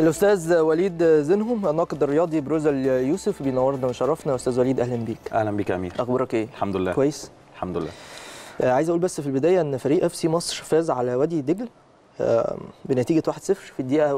الاستاذ وليد زينهم الناقد الرياضي بروزل يوسف بينورنا وشرفنا استاذ وليد اهلا بيك اهلا بك يا امير اخبارك ايه الحمد لله كويس الحمد لله آه، عايز اقول بس في البدايه ان فريق اف سي مصر فاز على وادي دجله آه، بنتيجه 1-0 في الدقيقه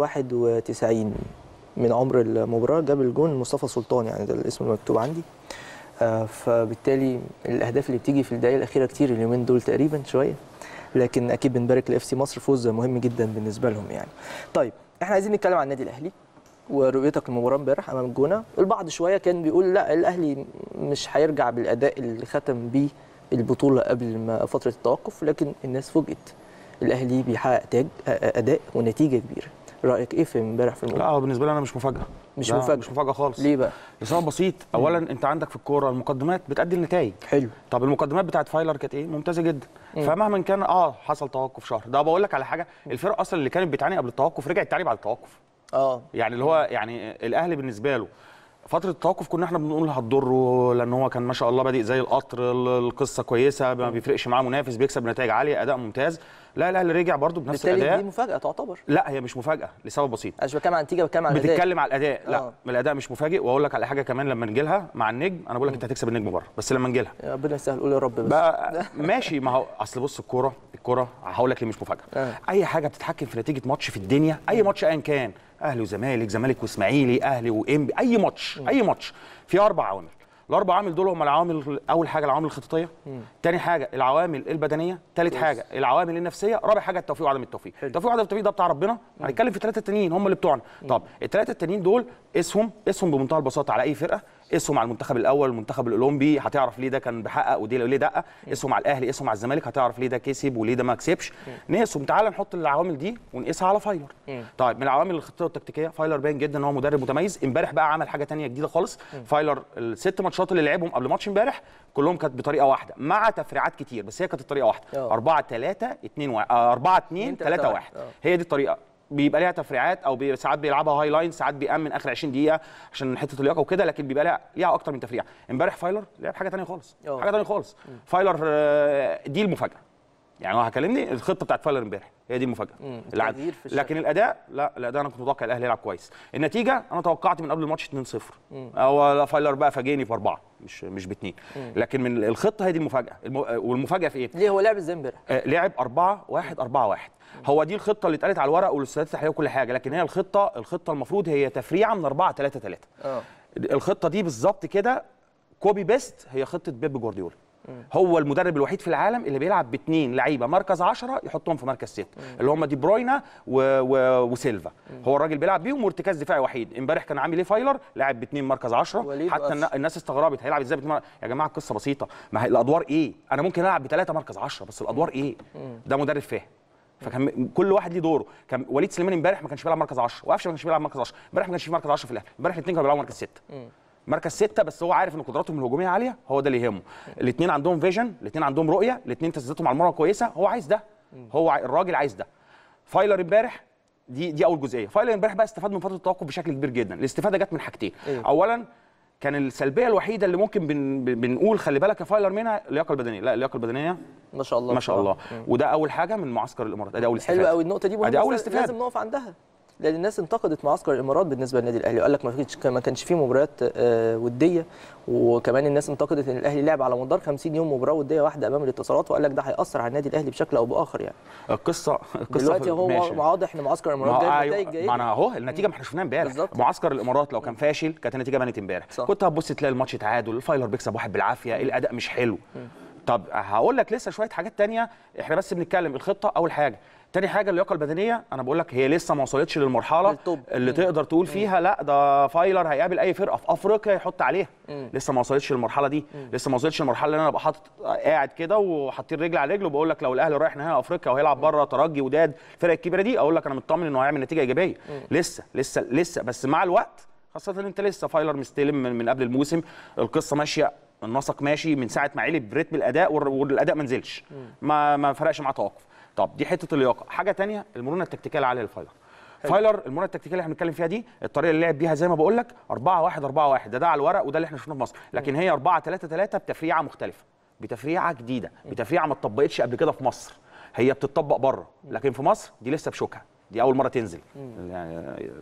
91 من عمر المباراه جاب الجون مصطفى سلطان يعني ده الاسم المكتوب عندي آه، فبالتالي الاهداف اللي بتيجي في الدقائق الاخيره كتير اليومين دول تقريبا شويه لكن اكيد بنبارك لاف سي مصر فوز مهم جدا بالنسبه لهم يعني طيب احنا عايزين نتكلم عن النادي الاهلي ورؤيتك للمباراه امبارح امام الجونه البعض شويه كان بيقول لا الاهلي مش هيرجع بالاداء اللي ختم بيه البطوله قبل ما فتره التوقف لكن الناس فوجئت الاهلي بيحقق تاج اداء ونتيجه كبيره رايك ايه في امبارح في لا المباراه هو بالنسبه لي انا مش مفاجاه مش لا، مفاجأة. مش مفاجاه خالص ليه بقى لسبب بسيط اولا انت عندك في الكوره المقدمات بتادي النتائج حلو طب المقدمات بتاعت فايلر كانت ايه ممتازه جدا فمهما كان اه حصل توقف شهر ده بقول لك على حاجه الفرق اصلا اللي كانت بتعاني قبل التوقف رجعت تعاني بعد التوقف اه يعني اللي هو يعني الاهلي بالنسبه له فتره التوقف كنا احنا بنقول هتضره لان هو كان ما شاء الله بادئ زي القطر ال- القصه كويسه ما بيفرقش معاه منافس بيكسب نتائج عاليه اداء ممتاز لا الاهلي رجع برده بنفس بالتالي دي الاداء مفاجاه تعتبر لا هي مش مفاجاه لسبب بسيط انا مش بتكلم عن نتيجه بتكلم عن الاداء بتتكلم على الاداء لا آه. الاداء مش مفاجئ واقول لك على حاجه كمان لما نجي لها مع النجم انا بقول لك انت هتكسب النجم بره بس لما نجي لها يا ربنا يسهل قول يا رب بس بقى ماشي ما هو اصل بص الكوره الكوره هقول لك ليه مش مفاجاه آه. اي حاجه بتتحكم في نتيجه ماتش في الدنيا اي ماتش ايا كان اهلي وزمالك زمالك واسماعيلي اهلي وانبي اي ماتش اي ماتش في اربع عوامل الاربع عوامل دول هم العوامل اول حاجه العوامل الخططيه تاني حاجه العوامل البدنيه تالت حاجه العوامل النفسيه رابع حاجه التوفيق وعدم التوفيق التوفيق وعدم التوفيق ده بتاع ربنا هنتكلم في الثلاثه التانيين هم اللي بتوعنا طب الثلاثه التانيين دول اسهم اسهم بمنتهى البساطه على اي فرقه اسهم على المنتخب الاول المنتخب الاولمبي هتعرف ليه ده كان بيحقق ودي ليه دقه اسهم على الاهلي اسهم على الزمالك هتعرف ليه ده كسب وليه ده ما كسبش نقسم تعالى نحط العوامل دي ونقيسها على فايلر طيب من العوامل الخطيه والتكتيكيه فايلر باين جدا ان هو مدرب متميز امبارح بقى عمل حاجه تانية جديده خالص فايلر الست ماتشات اللي لعبهم قبل ماتش امبارح كلهم كانت بطريقه واحده مع تفريعات كتير بس هي كانت الطريقه واحده آه. 4 3 2 1 4 2 3 1 آه. هي دي الطريقه بيبقى ليها تفريعات او بي- ساعات بيلعبها هاي لاين ساعات بيامن اخر 20 دقيقه عشان حته اللياقه وكده لكن بيبقى ليها ليها اكتر من تفريع امبارح فايلر لعب حاجه تانية خالص أه. حاجه تانية خالص فايلر آه، دي المفاجاه يعني هو هكلمني الخطه بتاعت فايلر امبارح هي دي المفاجاه مم، العب. التغيير في الشكل. لكن الاداء لا الاداء انا كنت متوقع الاهلي يلعب كويس النتيجه انا توقعت من قبل الماتش 2-0 هو لا فايلر بقى فاجئني في اربعه مش مش باثنين لكن من الخطه هي دي المفاجاه الم... والمفاجاه في ايه؟ ليه هو لعب ازاي امبارح آه، لعب 4 1 4 1 هو دي الخطه اللي اتقالت على الورق والاستاذات التحليليه وكل حاجه لكن هي الخطه الخطه المفروض هي تفريعه من 4 3 3 اه الخطه دي بالظبط كده كوبي بيست هي خطه بيب جوارديولا هو المدرب الوحيد في العالم اللي بيلعب باثنين لعيبه مركز 10 يحطهم في مركز 6 اللي هم دي بروينا و... و... وسيلفا هو الراجل بيلعب بيهم وارتكاز دفاعي وحيد امبارح كان عامل ايه فايلر لاعب باثنين مركز 10 وليد حتى وقفش. النا- الناس استغربت هيلعب ازاي باتنين مر- يا جماعه القصه بسيطه ما هي الادوار ايه انا ممكن العب بثلاثه مركز 10 بس الادوار ايه ده مدرب فاهم فكان كل واحد ليه دوره كان وليد سليمان امبارح ما كانش بيلعب مركز 10 وقفشه ما كانش بيلعب مركز 10 امبارح ما كانش في مركز 10 في الاهلي امبارح الاثنين كانوا بيلعبوا مركز 6 مركز ستة بس هو عارف ان قدراتهم الهجوميه عاليه هو ده اللي يهمه الاثنين عندهم فيجن الاثنين عندهم رؤيه الاثنين تسديداتهم على المرمى كويسه هو عايز ده هو ع- الراجل عايز ده فايلر امبارح دي دي اول جزئيه فايلر امبارح بقى استفاد من فتره التوقف بشكل كبير جدا الاستفاده جت من حاجتين إيه؟ اولا كان السلبيه الوحيده اللي ممكن بن بن- بنقول خلي بالك يا فايلر منها اللياقه البدنيه لا اللياقه البدنيه ما شاء الله ما شاء الله بصراحة. وده اول حاجه من معسكر الامارات ادي اول استفاده حلو قوي النقطه دي ادي مهمه اول بس استفاده لازم نقف عندها لان الناس انتقدت معسكر الامارات بالنسبه للنادي الاهلي وقال لك ما فيش ما كانش فيه مباريات آه، وديه وكمان الناس انتقدت ان الاهلي لعب على مدار 50 يوم مباراه وديه واحده امام الاتصالات وقال لك ده هياثر على النادي الاهلي بشكل او باخر يعني القصه القصه دلوقتي في- هو ماشي. واضح ان معسكر ما الامارات هو جايب أيوة، نتائج جيده ما انا اهو النتيجه ما احنا شفناها امبارح بالظبط. معسكر الامارات لو كان فاشل كانت النتيجه بانت امبارح صح. كنت هتبص تلاقي الماتش تعادل الفايلر بيكسب واحد بالعافيه الاداء مش حلو طب هقول لك لسه شويه حاجات تانية احنا بس بنتكلم الخطه اول حاجه تاني حاجه اللياقه البدنيه انا بقول لك هي لسه ما وصلتش للمرحله للطب. اللي مم. تقدر تقول فيها لا ده فايلر هيقابل اي فرقه في افريقيا يحط عليها لسه ما وصلتش للمرحله دي لسه ما وصلتش للمرحله اللي انا ابقى حاطط قاعد كده وحاطين رجل على رجل وبقول لك لو الاهلي رايح نهائي افريقيا وهيلعب بره ترجي وداد الفرق الكبيره دي اقول لك انا مطمن انه هيعمل نتيجه ايجابيه لسه لسه لسه بس مع الوقت خاصه ان انت لسه فايلر مستلم من, من قبل الموسم القصه ماشيه النسق ماشي من ساعه ما علي بريتم الاداء والر- والاداء ما نزلش ما ما فرقش معاه توقف طب دي حته اللياقه حاجه تانية المرونه التكتيكيه العاليه للفايلر فايلر المرونه التكتيكيه اللي احنا بنتكلم فيها دي الطريقه اللي لعب بيها زي ما بقول لك 4 1 4 1 ده ده على الورق وده اللي احنا شفناه في مصر لكن هي 4 3 3 بتفريعه مختلفه بتفريعه جديده بتفريعه ما اتطبقتش قبل كده في مصر هي بتطبق بره لكن في مصر دي لسه بشوكها دي اول مره تنزل يعني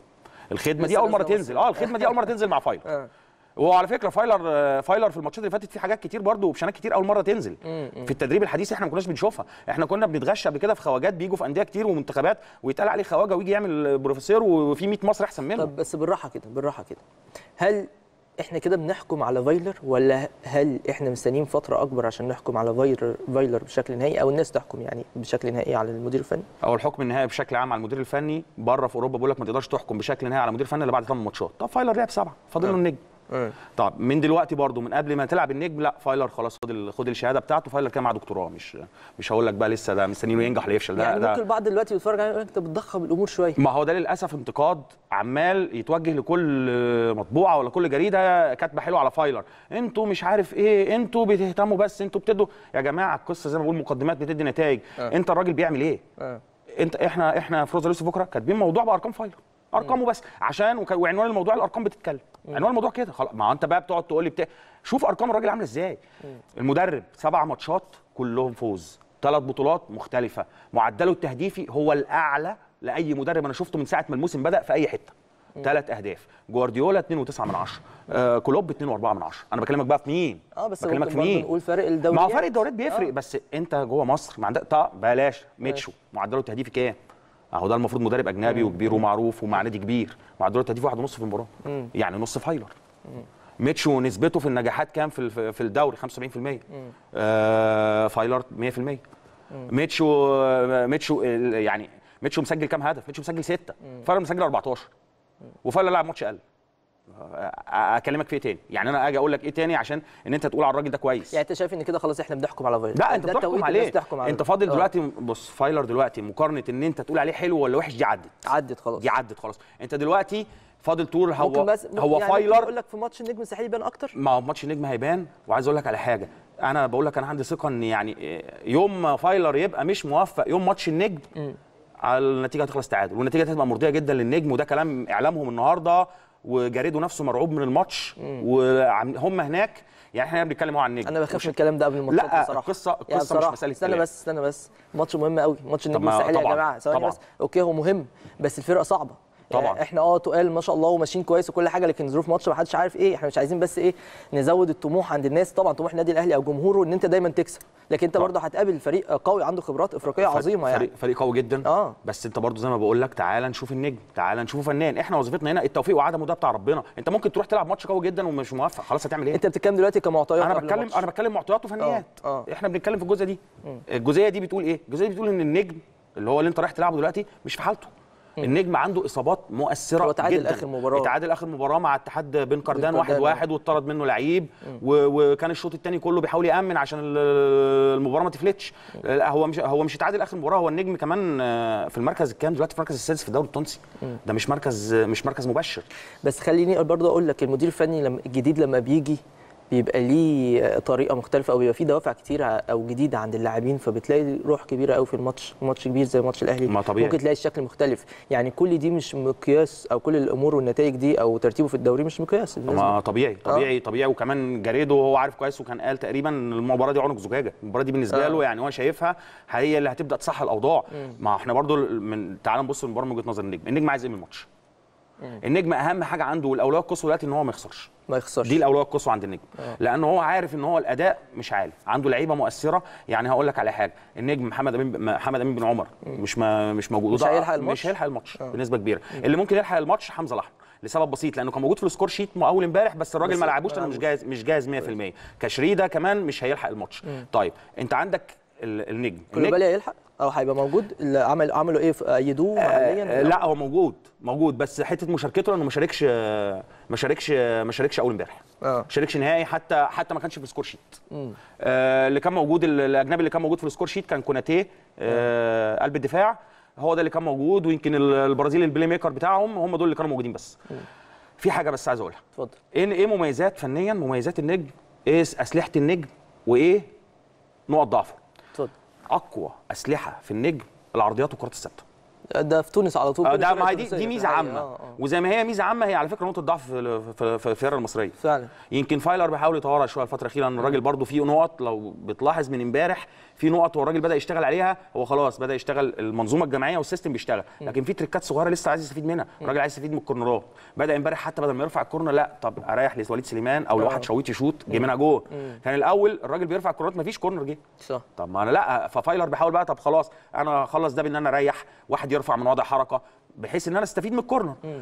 الخدمه دي لسه اول مره نازلة تنزل اه الخدمه دي اول مره تنزل مع فايلر آه. وعلى فكره فايلر آه، فايلر في الماتشات اللي فاتت في حاجات كتير برضه اوبشنات كتير اول مره تنزل في التدريب الحديث احنا ما كناش بنشوفها احنا كنا بنتغش قبل كده في خواجات بيجوا في انديه كتير ومنتخبات ويتقال عليه خواجه ويجي يعمل بروفيسور وفي 100 مصر احسن منه طب بس بالراحه كده بالراحه كده هل احنا كده بنحكم على فايلر ولا هل احنا مستنيين فتره اكبر عشان نحكم على فايلر فايلر بشكل نهائي او الناس تحكم يعني بشكل نهائي على المدير الفني او الحكم النهائي بشكل عام على المدير الفني بره في اوروبا بيقول لك ما تقدرش تحكم بشكل نهائي على المدير الفني الا بعد 8 ماتشات طب فايلر لعب سبعه فاضل له النجم طب من دلوقتي برضو من قبل ما تلعب النجم لا فايلر خلاص خد ال- خد الشهاده بتاعته فايلر كان معاه دكتوراه مش مش هقول لك بقى لسه ده مستنيينه ينجح ولا يفشل ده, يعني ده ممكن البعض دلوقتي بيتفرج عليه يقول لك انت بتضخم الامور شويه ما هو ده للاسف انتقاد عمال يتوجه لكل مطبوعه ولا كل جريده كاتبه حلو على فايلر انتوا مش عارف ايه انتوا بتهتموا بس انتوا بتدوا يا جماعه القصه زي ما بقول مقدمات بتدي نتائج آه. انت الراجل بيعمل ايه آه. انت احنا احنا في روزا يوسف بكره كاتبين موضوع بارقام فايلر ارقامه بس عشان وك- وعنوان الموضوع الارقام بتتكلم عنوان الموضوع كده خلاص ما هو انت بقى بتقعد تقول لي بتاع شوف ارقام الراجل عامله ازاي المدرب سبع ماتشات كلهم فوز ثلاث بطولات مختلفه معدله التهديفي هو الاعلى لاي مدرب انا شفته من ساعه ما الموسم بدا في اي حته ثلاث اهداف جوارديولا 2.9 من 10 آه كلوب 2.4 من 10 انا بكلمك بقى في مين اه بس بكلمك ممكن في برضه مين نقول فرق ما الدوريات هو فرق الدوريات بيفرق آه. بس انت جوه مصر ما عندك طب بلاش ميتشو معدله التهديفي كام؟ اهو ده المفروض مدرب اجنبي وكبير ومعروف ومع نادي كبير معدله التهديفي واحد ونص في المباراه يعني نص فايلر ميتشو نسبته في النجاحات كام في الف- في الدوري 75% آه فايلر 100% ميتشو ميتشو ال- يعني ميتشو مسجل كام هدف؟ ميتشو مسجل سته فايلر مسجل 14 وفايلر لعب ماتش اقل اكلمك في ايه تاني يعني انا اجي اقول لك ايه تاني عشان ان انت تقول على الراجل ده كويس يعني انت شايف ان كده خلاص احنا بنحكم على فايلر لا انت ده التوقيت بتحكم الناس عليه تحكم على انت فاضل آه. دلوقتي بص فايلر دلوقتي مقارنه ان انت تقول عليه حلو ولا وحش دي عدت عدت خلاص دي عدت خلاص انت دلوقتي فاضل طول ممكن هو بس هو يعني فايلر يقول لك في ماتش النجم الساحلي يبان اكتر ما هو ماتش النجم هيبان وعايز اقول لك على حاجه انا بقول لك انا عندي ثقه ان يعني إيه، يوم ما فايلر يبقى مش موفق يوم ماتش النجم على النتيجه هتخلص تعادل والنتيجه هتبقى مرضيه جدا للنجم وده كلام اعلامهم النهارده وجاريدو نفسه مرعوب من الماتش وهم هناك يعني احنا بنتكلم اهو عن النجم انا بخاف من الكلام ده قبل الماتش لا بصراحه القصه يعني القصه مش بصراحة. مساله استنى كلام. بس استنى بس ماتش مهم قوي ماتش النجم ما- الساحلي يا طبعاً، جماعه ثواني طبعاً. بس اوكي هو مهم بس الفرقه صعبه طبعاً. يعني احنا اه تقال ما شاء الله وماشيين كويس وكل حاجه لكن ظروف ماتش ما حدش عارف ايه احنا مش عايزين بس ايه نزود الطموح عند الناس طبعا طموح النادي الاهلي او جمهوره ان انت دايما تكسب لكن انت طبعاً. برضه هتقابل فريق قوي عنده خبرات افريقيه فريق- عظيمه يعني فريق فريق قوي جدا آه. بس انت برضو زي ما بقول لك تعالى نشوف النجم تعالى نشوفه فنان احنا وظيفتنا هنا التوفيق وعدمه ده بتاع ربنا انت ممكن تروح تلعب ماتش قوي جدا ومش موفق خلاص هتعمل ايه انت بتتكلم دلوقتي كمعطيات انا قبل بتكلم الماتش. انا بتكلم معطيات وفنيات آه، آه. احنا بنتكلم في الجزئيه دي الجزئيه دي بتقول ايه الجزئيه دي بتقول ان النجم اللي هو اللي انت رايح تلعبه دلوقتي مش في حالته النجم عنده اصابات مؤثره هو تعادل جدا آخر مباراة. اتعادل اخر مباراه مع اتحاد بن قردان قردان، واحد آه. واحد واتطرد منه لعيب و- وكان الشوط الثاني كله بيحاول يامن عشان ال- المباراه ما تفلتش لا هو مش هو مش اتعادل اخر مباراه هو النجم كمان آه، في المركز الكام دلوقتي في المركز السادس في الدوري التونسي ده مش مركز مش مركز مبشر بس خليني برضه اقول لك المدير الفني لما الجديد لما بيجي بيبقى ليه طريقه مختلفه او بيبقى فيه دوافع كتيره او جديده عند اللاعبين فبتلاقي روح كبيره قوي في الماتش ماتش كبير زي ماتش الاهلي ما طبيعي. ممكن تلاقي الشكل مختلف يعني كل دي مش مقياس او كل الامور والنتائج دي او ترتيبه في الدوري مش مقياس بالنسبة ما لي. طبيعي طبيعي طبيعي وكمان جاريدو هو عارف كويس وكان قال تقريبا المباراه دي عنق زجاجه المباراه دي بالنسبه آه. له يعني هو شايفها هي اللي هتبدا تصح الاوضاع ما احنا برضو من تعال نبص للمباراه من وجهه نظر النجم النجم عايز ايه من الماتش النجم اهم حاجه عنده والاولويه القصوى دلوقتي ان هو ما يخسرش ما يخسرش دي الاولويه القصوى عند النجم لان هو عارف ان هو الاداء مش عالي عنده لعيبه مؤثره يعني هقول لك على حاجه النجم محمد امين محمد امين بن عمر مش ما مش موجود مش وده هيلحق الماتش؟ مش هيلحق الماتش بنسبه كبيره اللي ممكن يلحق الماتش حمزه الاحمر لسبب بسيط لانه كان موجود في السكور شيت اول امبارح بس الراجل بس ما لعبوش ما لانه مش لعبوش. جاهز مش جاهز 100% كشريده كمان مش هيلحق الماتش طيب انت عندك ال- النجم النجم- كولوبالي هيلحق او هيبقى موجود اللي عمل عملوا ايه ايدوه آه عمليا لا هو موجود موجود بس حته مشاركته لانه ما شاركش ما شاركش ما شاركش اول امبارح اه شاركش نهائي حتى حتى ما كانش في السكور شيت آه اللي كان موجود ال- الاجنبي اللي كان موجود في السكور شيت كان كوناتيه آه قلب الدفاع هو ده اللي كان موجود ويمكن ال- البرازيل البلاي ميكر بتاعهم هم دول اللي كانوا موجودين بس في حاجه بس عايز اقولها اتفضل ايه ايه مميزات فنيا مميزات النجم ايه اسلحه النجم وايه نقط ضعفه اتفضل اقوى اسلحه في النجم العرضيات والكرات الثابته ده في تونس على طول آه، كل ده فرقة ما هي دي تونسية دي في ميزه الحقيقة. عامه آه، آه. وزي ما هي ميزه عامه هي على فكره نقطه ضعف في في- في الفرقه المصريه فعلا يمكن فايلر بيحاول يطورها شويه الفتره الاخيره لان الراجل برضو فيه نقط لو بتلاحظ من امبارح في نقط هو الراجل بدا يشتغل عليها هو خلاص بدا يشتغل المنظومه الجماعيه والسيستم بيشتغل لكن في تريكات صغيره لسه عايز يستفيد منها الراجل عايز يستفيد من الكورنرات بدا امبارح حتى بدل ما يرفع الكورنر لا طب اريح لوليد سليمان او لواحد شويت يشوط جه منها جول كان الاول الراجل بيرفع الكورنرات مفيش كورنر جه صح طب ما انا لا ففايلر بيحاول بقى طب خلاص انا اخلص ده بان انا اريح واحد يرفع من وضع حركه بحيث ان انا استفيد من الكورنر آه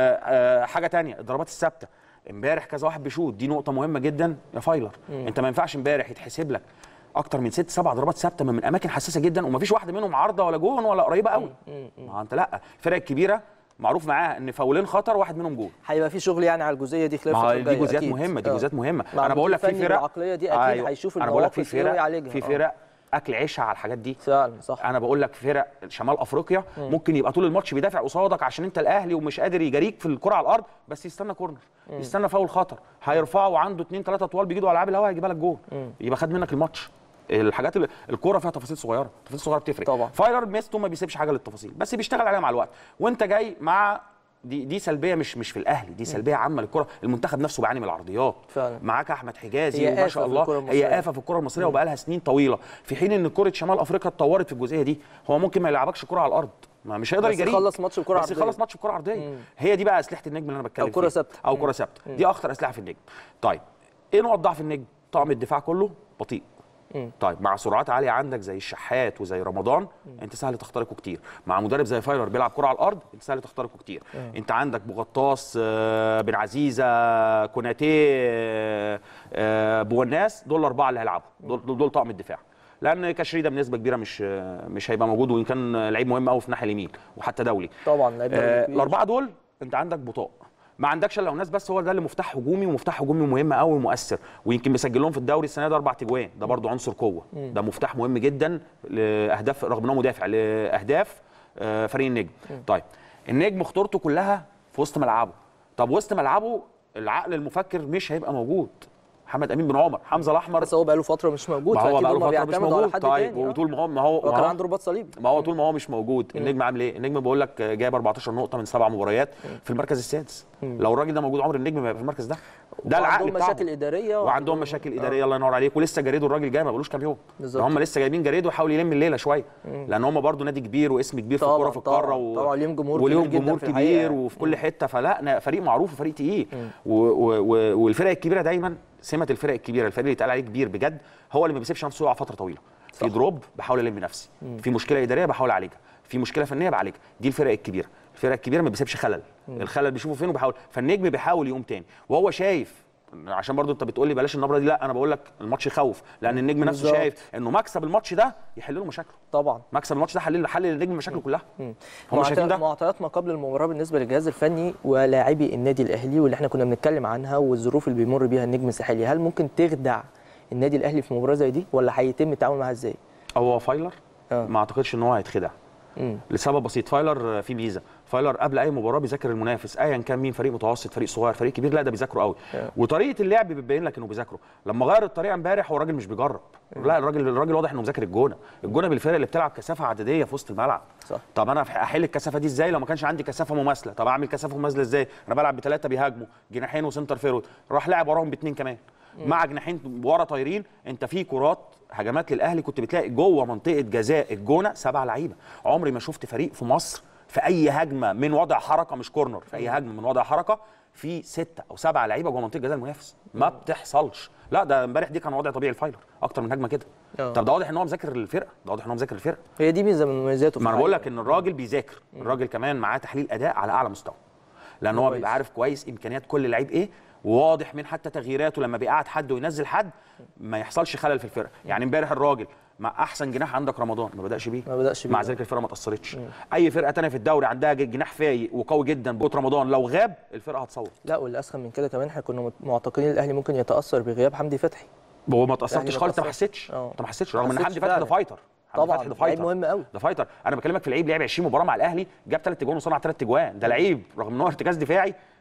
آه حاجه تانية الضربات الثابته امبارح كذا واحد بيشوط دي نقطه مهمه جدا يا فايلر انت ما ينفعش امبارح يتحسب لك اكتر من ست سبع ضربات ثابته من اماكن حساسه جدا ومفيش واحده منهم عارضه ولا جون ولا قريبه قوي ما انت لا الفرق الكبيره معروف معاها ان فاولين خطر واحد منهم جول هيبقى في شغل يعني على الجزئيه دي خلال ما الفتره هو الجايه دي جزئيات أكيد. مهمه دي آه. جزئيات مهمه مع انا بقول لك في المدير الفني فرق بالعقلية دي أكيد هيشوف انا بقول لك في المواقف إيه ويعالجها. فرق في آه. فرق اكل عيشها على الحاجات دي فعلا صح انا بقول لك فرق شمال افريقيا ممكن يبقى طول الماتش بيدافع قصادك عشان انت الاهلي ومش قادر يجاريك في الكره على الارض بس يستنى كورنر يستنى فاول خطر هيرفعه وعنده اثنين ثلاثه طوال بيجيدوا العاب الهواء هيجيبها لك جول يبقى خد منك الماتش الحاجات اللي الكوره فيها تفاصيل صغيره تفاصيل صغيره بتفرق طبعا. فايلر ميزته ما بيسيبش حاجه للتفاصيل بس بيشتغل عليها مع الوقت وانت جاي مع دي دي سلبيه مش مش في الاهلي دي سلبيه عامه للكره المنتخب نفسه بيعاني من العرضيات فعلا. معاك احمد حجازي هي وما آفة شاء في الله الكرة المصرية. هي آفة في الكره المصريه وبقى لها سنين طويله في حين ان كره شمال افريقيا اتطورت في الجزئيه دي هو ممكن ما يلعبكش كره على الارض ما مش هيقدر بس يجاريك يخلص ماتش بكرة بس عرضية. يخلص ماتش بكره عرضيه هي دي بقى اسلحه النجم اللي انا بتكلم أو كرة فيها. ثابتة. او كره ثابته دي اخطر اسلحه في النجم طيب ايه نقط ضعف النجم طقم الدفاع كله بطيء طيب مع سرعات عاليه عندك زي الشحات وزي رمضان انت سهل تخترقه كتير مع مدرب زي فايلر بيلعب كره على الارض انت سهل تخترقه كتير انت عندك بوغطاس آه، بن عزيزه كوناتيه آه، آه، بوالناس دول الاربعه اللي هيلعبوا دول, دول, دول طقم الدفاع لان كشري ده بنسبه كبيره مش آه، مش هيبقى موجود وان كان لعيب مهم قوي في الناحيه اليمين وحتى دولي طبعا لعيب دولي آه، كبير. الاربعه دول انت عندك بطاء ما عندكش الا ناس بس هو ده اللي مفتاح هجومي ومفتاح هجومي مهم قوي ومؤثر ويمكن مسجل لهم في الدوري السنه ده اربع تجوان ده برضو عنصر قوه ده مفتاح مهم جدا لاهداف رغم ان هو مدافع لاهداف آه، فريق النجم طيب النجم خطورته كلها في وسط ملعبه طب وسط ملعبه العقل المفكر مش هيبقى موجود محمد امين بن عمر حمزه الاحمر بس هو بقاله فتره مش موجود ما هو فأكيد بقى هما له فتره مش بيعتمدوا على موجود حد طيب تاني، آه. وطول ما هو ما هو هو ما كان هو- عنده رباط صليبي ما هو طول ما هو مش موجود النجم عامل ايه؟ النجم بقول لك جايب 14 نقطه من سبع مباريات في المركز السادس لو الراجل ده موجود عمر النجم ما يبقى في المركز ده ده العقل وعندهم بتاعهم. مشاكل اداريه وعندهم مشاكل اداريه الله ينور عليك ولسه جريدو الراجل جاي ما بقولوش كام يوم بالظبط. ده هم لسه جايبين جريدو يحاول يلم الليله شويه لان هم برضو نادي كبير واسم كبير في طبعاً، الكوره في القاره طبعاً، و... طبعاً، ليهم جمهور وليهم كبير جداً جمهور في الحقيقة كبير يعني. وفي كل حته فلا فريق معروف وفريق تقيل و... و... و... والفرق الكبيره دايما سمه الفرق الكبيره الفريق اللي يتقال عليه كبير بجد هو اللي ما بيسيبش نفسه يقع فتره طويله في دروب بحاول الم نفسي في مشكله اداريه بحاول اعالجها في مشكله فنيه بعالجها دي الفرق الكبيره الفرق الكبيره ما بيسيبش خلل الخلل بيشوفه فين وبيحاول فالنجم بيحاول يقوم تاني وهو شايف عشان برضو انت بتقول لي بلاش النبره دي لا انا بقول لك الماتش يخوف لان النجم نفسه بالظبط. شايف انه مكسب الماتش ده يحل له مشاكله طبعا مكسب الماتش ده حل حل للنجم مشاكله كلها هم معطيات- شايفين ده معطيات ما قبل المباراه بالنسبه للجهاز الفني ولاعبي النادي الاهلي واللي احنا كنا بنتكلم عنها والظروف اللي بيمر بيها النجم الساحلي هل ممكن تخدع النادي الاهلي في مباراه زي دي ولا هيتم التعامل معاها ازاي؟ هو فايلر آه. ما اعتقدش ان هو هيتخدع مم. لسبب بسيط فايلر في ميزه فايلر قبل اي مباراه بيذاكر المنافس ايا كان مين فريق متوسط فريق صغير فريق كبير لا ده بيذاكره قوي آه. وطريقه اللعب بتبين لك انه بيذاكره لما غير الطريقه امبارح هو الراجل مش بيجرب لا الراجل الراجل واضح انه مذاكر الجونه الجونه بالفرق اللي بتلعب كثافه عدديه في وسط الملعب صح. طب انا احل الكثافه دي ازاي لو ما كانش عندي كثافه مماثله طب اعمل كثافه مماثله ازاي انا بلعب بثلاثه بيهاجموا جناحين وسنتر فيرود راح لاعب وراهم باثنين كمان مع جناحين ورا طايرين انت في كرات هجمات للاهلي كنت بتلاقي جوه منطقه جزاء الجونه سبع لعيبه عمري ما شفت فريق في مصر في اي هجمه من وضع حركه مش كورنر في اي هجمه من وضع حركه في ستة او سبعة لعيبه جوه منطقه جزاء المنافس ما بتحصلش لا ده امبارح دي كان وضع طبيعي الفايلر اكتر من هجمه كده آه. طب ده واضح ان هو مذاكر الفرقه ده واضح ان هو مذاكر الفرقه هي دي ميزه من مميزاته في ما انا بقول الحقيقة. لك ان الراجل بيذاكر الراجل كمان معاه تحليل اداء على اعلى مستوى لان هو كويس. بيبقى عارف كويس امكانيات كل لعيب ايه وواضح من حتى تغييراته لما بيقعد حد وينزل حد ما يحصلش خلل في الفرقه يعني امبارح الراجل مع احسن جناح عندك رمضان ما بداش بيه ما بدأش بيه. مع ذلك الفرقه ما اتاثرتش اي فرقه تانية في الدوري عندها جناح فايق وقوي جدا بوت رمضان لو غاب الفرقه هتصوت لا والاسخن من كده كمان احنا كنا معتقدين الاهلي ممكن يتاثر بغياب حمدي فتحي هو ما يعني تاثرتش ما خالص انت ما تأثرش. حسيتش اه. انت ما حسيتش ما رغم ان حسيتش حمدي فتحي ده فعلا. فايتر حمدي طبعاً، فتحي ده لعيب فايتر مهم قوي. ده فايتر انا بكلمك في لعيب لعب 20 مباراه مع الاهلي جاب ثلاث اجوان وصنع ثلاث اجوان ده لعيب رغم ان هو ارتكاز دفاعي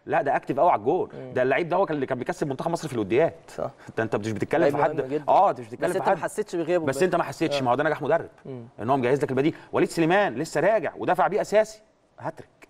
لا ده اكتف قوي على الجول ده اللعيب ده هو كان- اللي كان بيكسب منتخب مصر في الوديات صح. انت انت مش بتتكلم لعيب في حد مهم جدا. اه انت مش بتتكلم بس في انت ما حد حسيتش بغيابه بس بقى. انت ما حسيتش ما هو ده نجاح مدرب ان هو مجهز لك البديل وليد سليمان لسه راجع ودافع بيه اساسي هاتريك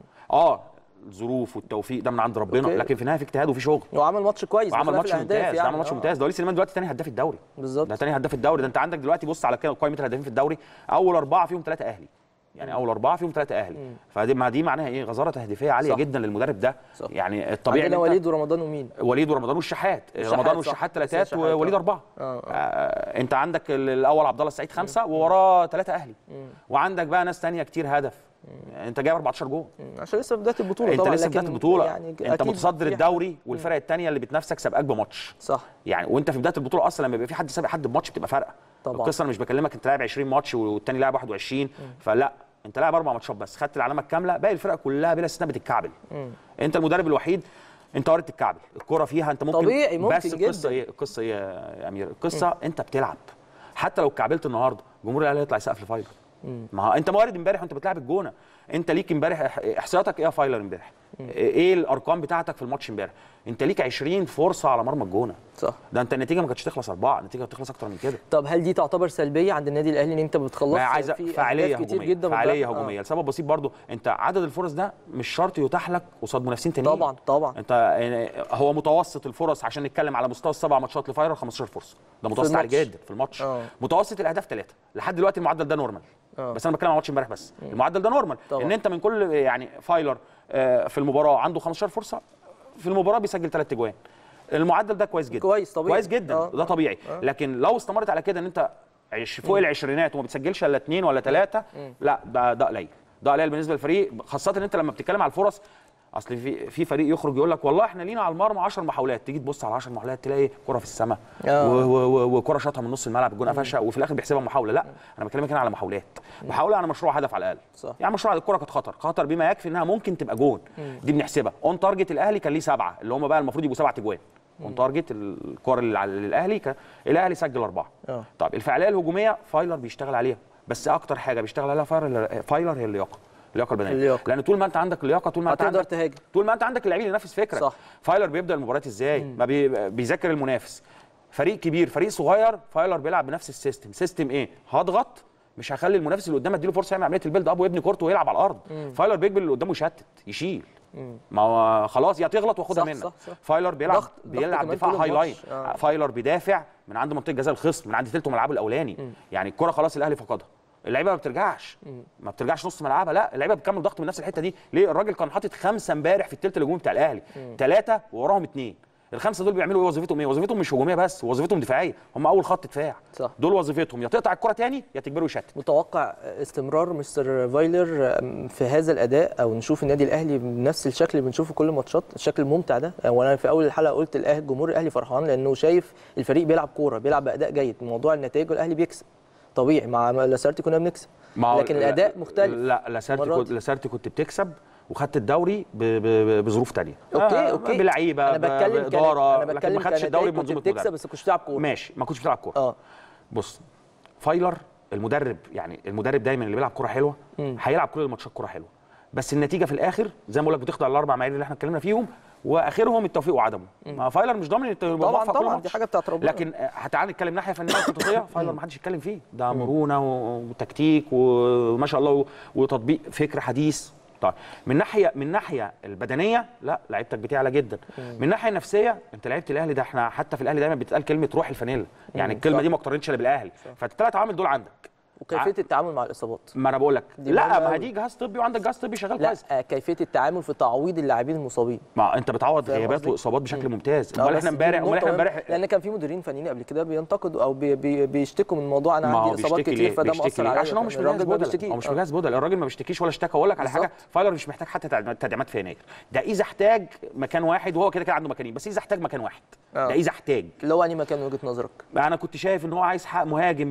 اه الظروف والتوفيق ده من عند ربنا أوكي. لكن في النهايه في اجتهاد وفي شغل وعمل ماتش كويس وعمل بخلاف ماتش الأهداف ممتاز ده يعني. عمل ماتش آه. ممتاز ده وليد سليمان دلوقتي تاني هداف الدوري بالظبط. ده تاني هداف الدوري ده انت عندك دلوقتي بص على كده قائمه الهدافين في الدوري اول اربعه فيهم ثلاثه اهلي يعني اول اربعه فيهم ثلاثه اهلي فدي ما دي معناها ايه غزاره تهديفيه عاليه صح. جدا للمدرب ده صح. يعني الطبيعي عندنا إن أنت- وليد ورمضان ومين وليد ورمضان والشحات والشحات، رمضان صح. والشحات لسه ثلاثات الشحات، ووليد آه. اربعه آه، آه. آه انت عندك ال- الاول عبد الله السعيد خمسه ووراه ثلاثه اهلي وعندك بقى ناس تانية كتير هدف انت جايب 14 جول مم. عشان لسه في بدايه البطوله انت طبعا لسه بدايه لكن البطوله يعني انت أكيد متصدر في- الدوري والفرق الثانيه اللي بتنافسك سابقاك بماتش صح يعني وانت في بدايه البطوله اصلا لما يبقى في حد سابق حد بماتش بتبقى فارقه طبعا. القصه انا مش بكلمك انت لاعب 20 ماتش والتاني لاعب 21 فلا انت لاعب اربع ماتشات بس خدت العلامه الكامله باقي الفرق كلها بلا استثناء بتتكعبل انت المدرب الوحيد انت وارد تتكعبل الكره فيها انت ممكن طبيعي، ممكن بس القصه جدا. ايه القصه ايه يا امير القصه انت بتلعب حتى لو اتكعبلت النهارده جمهور الاهلي هيطلع يسقف لفايلر ما هو انت موارد امبارح وانت بتلعب الجونه انت ليك امبارح إح- احصائياتك ايه يا فايلر امبارح ايه الارقام بتاعتك في الماتش امبارح انت ليك 20 فرصه على مرمى الجونه صح ده انت النتيجه ما كانتش تخلص اربعه النتيجه بتخلص اكتر من كده طب هل دي تعتبر سلبيه عند النادي الاهلي ان انت بتخلص ما عايزه في فعاليه أهداف كتير هجوميه جدا فعاليه بتضيع؟ هجوميه لسبب بسيط برضو انت عدد الفرص ده مش شرط يتاح لك قصاد منافسين تانيين طبعا طبعا انت يعني هو متوسط الفرص عشان نتكلم على مستوى السبع ماتشات لفايرر 15 فرصه ده متوسط عالي الماتش. جدا في الماتش اه. متوسط الاهداف ثلاثه لحد دلوقتي المعدل ده نورمال اه. بس انا بتكلم على ماتش امبارح بس المعدل ده نورمال طبعا. ان انت من كل يعني فايلر آه، في المباراه عنده 15 فرصه في المباراه بيسجل ثلاث اجوان المعدل ده كويس جدا كويس، طبيعي. كويس جدا اه. ده طبيعي لكن لو استمرت على كده ان انت عش- فوق العشرينات وما بتسجلش الا اثنين ولا ثلاثه لا ده ده قليل ده قليل بالنسبه للفريق خاصه ان انت لما بتتكلم على الفرص اصل في في فريق يخرج يقول لك والله احنا لينا على المرمى 10 محاولات تيجي تبص على 10 محاولات تلاقي كره في السماء اه. و- و- و- وكره شاطها من نص الملعب الجون قفشها وفي الاخر بيحسبها محاوله لا انا بكلمك هنا على محاولات محاوله على مشروع هدف على الاقل صح. يعني مشروع الكره كانت خطر خطر بما يكفي انها ممكن تبقى جون دي بنحسبها اون تارجت الاهلي كان ليه سبعه اللي هم بقى المفروض يبقوا سبعه اجوان اون تارجت الكره اللي على الاهلي كان الاهلي سجل اربعه اه. طب الفعاليه الهجوميه فايلر بيشتغل عليها بس اكتر حاجه بيشتغل عليها فايلر فايلر هي اللياقه اللياقه البدنيه اللياقة. لان طول ما انت عندك اللياقه طول ما انت هتقدر عندك تهاجم. طول ما انت عندك اللاعبين اللي ينفذ فكرك صح. فايلر بيبدا المباريات ازاي ما بي... بيذاكر المنافس فريق كبير فريق صغير فايلر بيلعب بنفس السيستم سيستم ايه هضغط مش هخلي المنافس اللي قدامي اديله فرصه يعمل عمليه البيلد اب ويبني كورته ويلعب على الارض فايلر بيجبر اللي قدامه يشتت يشيل ما هو خلاص يا تغلط واخدها صح، منك صح، صح. فايلر بيلعب ضغط- ضغط بيلعب كمان دفاع طول هاي لاين الماتش. آه. فايلر بيدافع من عند منطقه جزاء الخصم من عند تلت ملعبه الاولاني يعني الكره خلاص الاهلي فقدها اللعيبه ما بترجعش ما بترجعش نص ملعبها لا اللعيبه بتكمل ضغط من نفس الحته دي ليه الراجل كان حاطط خمسه امبارح في الثلث الهجومي بتاع الاهلي ثلاثه ووراهم اثنين الخمسه دول بيعملوا ايه وظيفتهم ايه وظيفتهم مش هجوميه بس وظيفتهم دفاعيه هم اول خط دفاع صح. دول وظيفتهم يا تقطع الكره تاني يا تجبره يشتت متوقع استمرار مستر فايلر في هذا الاداء او نشوف النادي الاهلي بنفس الشكل اللي بنشوفه كل الماتشات الشكل الممتع ده وانا في اول الحلقه قلت الاهلي الجمهور الاهلي فرحان لانه شايف الفريق بيلعب كوره بيلعب باداء جيد موضوع النتائج والاهلي بيكسب طبيعي مع لاسارتي كنا بنكسب ما هو- لكن الاداء مختلف لا لاسارتي المرة كنت دي. لاسارتي كنت بتكسب وخدت الدوري ب- ب- بظروف تانية اوكي آه، اوكي بلعيبه انا بتكلم كان- باداره انا لكن بتكلم ما خدش الدوري كنتائج كنت بمنظومه بتكسب مدرب بس كنتش بتلعب كوره ماشي ما كنتش بتلعب كوره اه بص فايلر المدرب يعني المدرب دايما اللي بيلعب كوره حلوه هيلعب كل الماتشات كوره حلوه بس النتيجه في الاخر زي ما بقول لك بتخضع للاربع معايير اللي احنا اتكلمنا فيهم واخرهم التوفيق وعدمه ما فايلر مش ضامن انت يبقى طبعاً، موفق كل طبعاً، دي ماتش. حاجة بتاعت ربنا. لكن آه، هتعالى نتكلم ناحيه فنيه وخططيه فايلر ما حدش يتكلم فيه ده مرونه و- وتكتيك وما شاء الله و- وتطبيق فكر حديث طيب من ناحيه من ناحيه البدنيه لا لعيبتك بتعلى جدا من الناحيه النفسيه انت لعيبه الاهلي ده احنا حتى في الاهلي دايما بتتقال كلمه روح الفانيلا يعني الكلمه صح. دي ما اقترنتش الا بالاهلي فالثلاث عوامل دول عندك وكيفيه التعامل مع الاصابات ما انا بقول لك دي لا مهمة ما أوي. دي جهاز طبي وعندك جهاز طبي شغال لا كويس آه، كيفيه التعامل في تعويض اللاعبين المصابين ما انت بتعوض فاهم غيابات قصدي؟ واصابات بشكل ممتاز آه، امال بس احنا دي امبارح امال نقطة احنا مهمة، امبارح لان كان في مديرين فنيين قبل كده بينتقدوا او بي بي بيشتكوا من موضوع انا ما هو عندي اصابات بيشتكي كتير ليه؟ فده بيشتكي مأثر ليه؟ عليا عشان هو مش الراجل مجهز ما بدل بيشتكيش. هو مش آه. مجهز بدل الراجل ما بيشتكيش ولا اشتكى واقول لك على حاجه بالظبط. فايلر مش محتاج حتى تعديلات- تدعيمات في يناير ده اذا احتاج مكان واحد وهو كده كده عنده مكانين بس اذا احتاج مكان واحد آه. ده اذا احتاج اللي هو انهي مكان من وجهه نظرك انا كنت شايف ان هو عايز حق مهاجم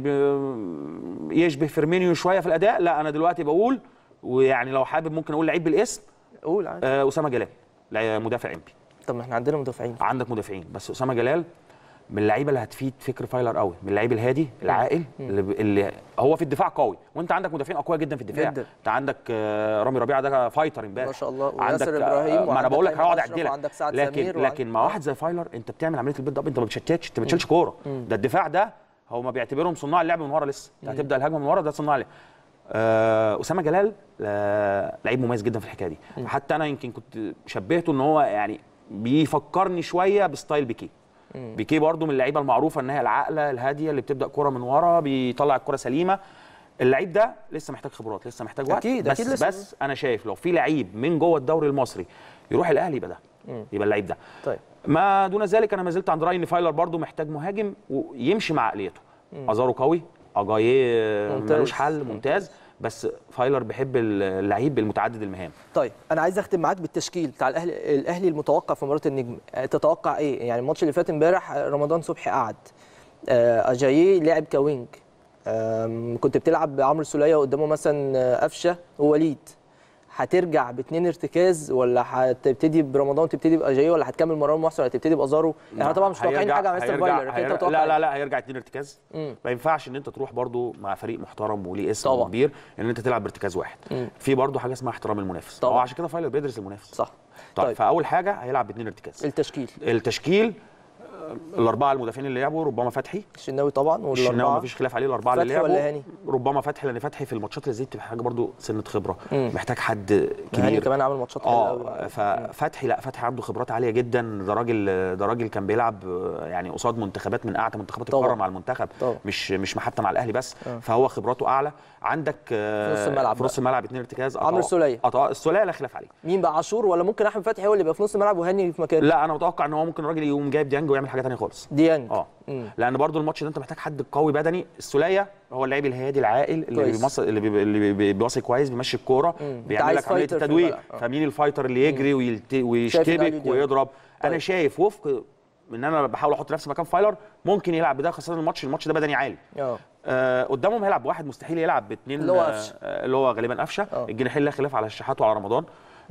ب- يشبه فيرمينيو شويه في الاداء لا انا دلوقتي بقول ويعني لو حابب ممكن اقول لعيب بالاسم قول عادي آه، اسامه جلال لا- مدافع امبي طب ما احنا عندنا مدافعين عندك مدافعين بس اسامه جلال من اللعيبه اللي هتفيد فكر فايلر قوي من اللعيب الهادي العاقل اللي, اللي هو في الدفاع قوي وانت عندك مدافعين اقوياء جدا في الدفاع جداً. انت عندك آه، رامي ربيعه ده فايتر امبارح ما شاء الله، عندك وياسر آه، إبراهيم، ما انا وعندك بقول لك أيمن هقعد أشرف، اعدلك وعندك سعد لكن سمير، لكن مع واحد زي فايلر انت بتعمل عمليه البيلد اب انت ما بتشتتش انت ما بتشيلش كوره ده الدفاع ده هو ما بيعتبرهم صناع اللعب من ورا لسه انت هتبدا الهجمه من ورا ده صناع اللعب آه، اسامه جلال آه، لعيب مميز جدا في الحكايه دي حتى انا يمكن كنت شبهته ان هو يعني بيفكرني شويه بستايل بيكي بيكي برضو من اللعيبه المعروفه ان هي العاقله الهاديه اللي بتبدا كره من ورا بيطلع الكره سليمه اللعيب ده لسه محتاج خبرات لسه محتاج وقت أكيد، بس أكيد لسه. بس انا شايف لو في لعيب من جوه الدوري المصري يروح الاهلي يبقى ده يبقى اللعيب ده طيب ما دون ذلك انا ما زلت عند رايي ان فايلر برضو محتاج مهاجم ويمشي مع عقليته ازارو قوي اجاييه ممتاز. ملوش حل ممتاز بس فايلر بيحب اللعيب المتعدد المهام طيب انا عايز اختم معاك بالتشكيل بتاع الاهلي الاهلي المتوقع في مباراه النجم آه، تتوقع ايه يعني الماتش اللي فات امبارح آه، رمضان صبحي قعد آه، اجاييه لعب كوينج آم، كنت بتلعب بعمرو السوليه قدامه مثلا آه، قفشه ووليد هترجع باثنين ارتكاز ولا هتبتدي برمضان وتبتدي باجاييه ولا هتكمل مروان محسن ولا هتبتدي بازارو يعني احنا طبعا مش متوقعين هيرجع- حاجه على مستر هيرجع- فايلر لكن انت هيرجع- متوقع لا لا إيه؟ لا هيرجع اتنين ارتكاز مم. ما ينفعش ان انت تروح برضو مع فريق محترم وليه اسم طبعا. كبير ان انت تلعب بارتكاز واحد مم. في برضو حاجه اسمها احترام المنافس طبعا. هو عشان كده فايلر بيدرس المنافس صح طيب, طيب. فاول حاجه هيلعب باثنين ارتكاز التشكيل التشكيل آه، الاربعه المدافعين اللي لعبوا ربما فتحي الشناوي طبعا الشناوي والاربعه مفيش خلاف عليه الاربعه اللي فتحي لعبوا ولا هاني؟ ربما فتحي لان فتحي في الماتشات اللي زي دي بتبقى حاجه برضو سنه خبره مم. محتاج حد هاني كبير كمان عامل ماتشات حلوه قوي اه ففتحي لا فتحي عنده خبرات عاليه جدا ده راجل ده راجل كان بيلعب آه، يعني قصاد منتخبات من اعلى منتخبات طبعا. القاره مع المنتخب طبعا. مش مش محتى مع الاهلي بس آه. فهو خبراته اعلى عندك آه، في نص الملعب في نص الملعب اثنين ارتكاز عمرو أطا- السولية. أطا- السوليه لا خلاف عليه مين بقى عاشور ولا ممكن احمد فتحي هو اللي يبقى في نص الملعب وهاني في مكانه لا انا متوقع ان هو ممكن الراجل يقوم جايب ديانج ويعمل حاجه ثانيه خالص ديانج اه مم. لان برضو الماتش ده انت محتاج حد قوي بدني السوليه هو اللعيب الهادي العاقل اللي كويس. بيمص اللي, بي... اللي بي... بيباصي كويس بيمشي الكوره مم. أنت بيعمل عايز لك عمليه فايتر في التدوير الملعب. آه. فمين الفايتر اللي يجري ويلت... شايف إن علي ويشتبك ديانج. ويضرب انا طيب. شايف وفق ان انا بحاول احط نفسي مكان فايلر ممكن يلعب بده خاصه الماتش الماتش ده بدني عالي اه آه قدامهم هيلعب بواحد مستحيل يلعب باثنين اللي هو قفشة. آه اللي هو غالبا قفشه آه. الجناحين لا خلاف على الشحات وعلى رمضان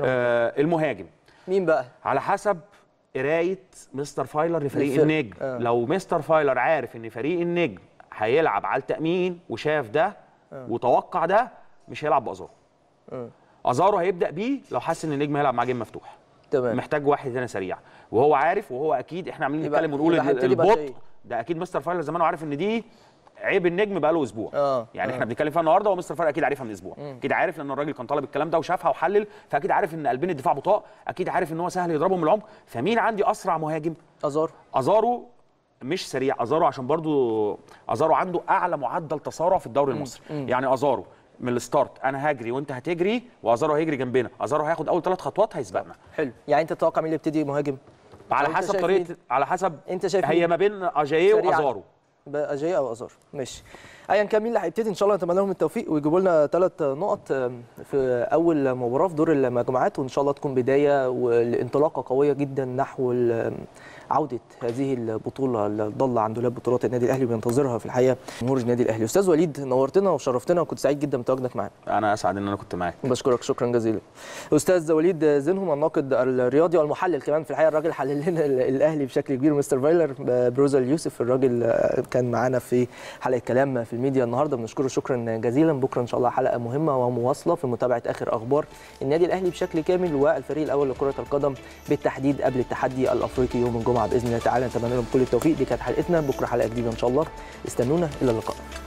آه المهاجم مين بقى على حسب قرايه مستر فايلر لفريق للفرق. النجم آه. لو مستر فايلر عارف ان فريق النجم هيلعب على التامين وشاف ده وتوقع ده مش هيلعب بازارو آه. ازارو هيبدا بيه لو حس ان النجم هيلعب مع جيم مفتوح تمام محتاج واحد هنا سريع وهو عارف وهو اكيد احنا عاملين يبقى- نتكلم ونقول يبقى ال- هيبتدي البطء بأجاييه. ده اكيد مستر فايلر زمانه عارف ان دي عيب النجم بقاله اسبوع آه، يعني آه. احنا بنتكلم فيها النهارده ومستر فايلر اكيد عارفها من اسبوع اكيد عارف لان الراجل كان طالب الكلام ده وشافها وحلل فاكيد عارف ان قلبين الدفاع بطاء اكيد عارف ان هو سهل يضربهم من العمق فمين عندي اسرع مهاجم ازار ازارو مش سريع ازارو عشان برضو ازارو عنده اعلى معدل تسارع في الدوري المصري يعني ازارو من الستارت انا هجري وانت هتجري وازارو هيجري جنبنا ازارو هياخد اول ثلاث خطوات هيسبقنا حلو يعني انت تتوقع مين اللي يبتدي مهاجم على أنت حسب شايف طريقه مين؟ على حسب أنت شايف هي مين؟ ما بين اجاييه سريعاً. وازارو بقى اجاي او ازار ماشي ايا كان مين اللي هيبتدي ان شاء الله نتمنى لهم التوفيق ويجيبوا لنا ثلاث نقط آم، في اول مباراه في دور المجموعات وان شاء الله تكون بدايه لانطلاقه قويه جدا نحو ال- عوده هذه البطوله اللي ضل عن دولاب بطولات النادي الاهلي بينتظرها في الحقيقه جمهور النادي الاهلي استاذ وليد نورتنا وشرفتنا وكنت سعيد جدا بتواجدك معانا انا اسعد ان انا كنت معاك بشكرك شكرا جزيلا استاذ وليد زينهم الناقد الرياضي والمحلل كمان في الحقيقه الراجل حلل لنا ال- الاهلي بشكل كبير مستر فايلر بروزا اليوسف الراجل كان معانا في حلقه كلام في الميديا النهارده بنشكره شكرا جزيلا بكره ان شاء الله حلقه مهمه ومواصله في متابعه اخر اخبار النادي الاهلي بشكل كامل والفريق الاول لكره القدم بالتحديد قبل التحدي الافريقي يوم الجمعه باذن الله تعالى نتمنى لهم كل التوفيق دي كانت حلقتنا بكره حلقه جديده ان شاء الله استنونا الى اللقاء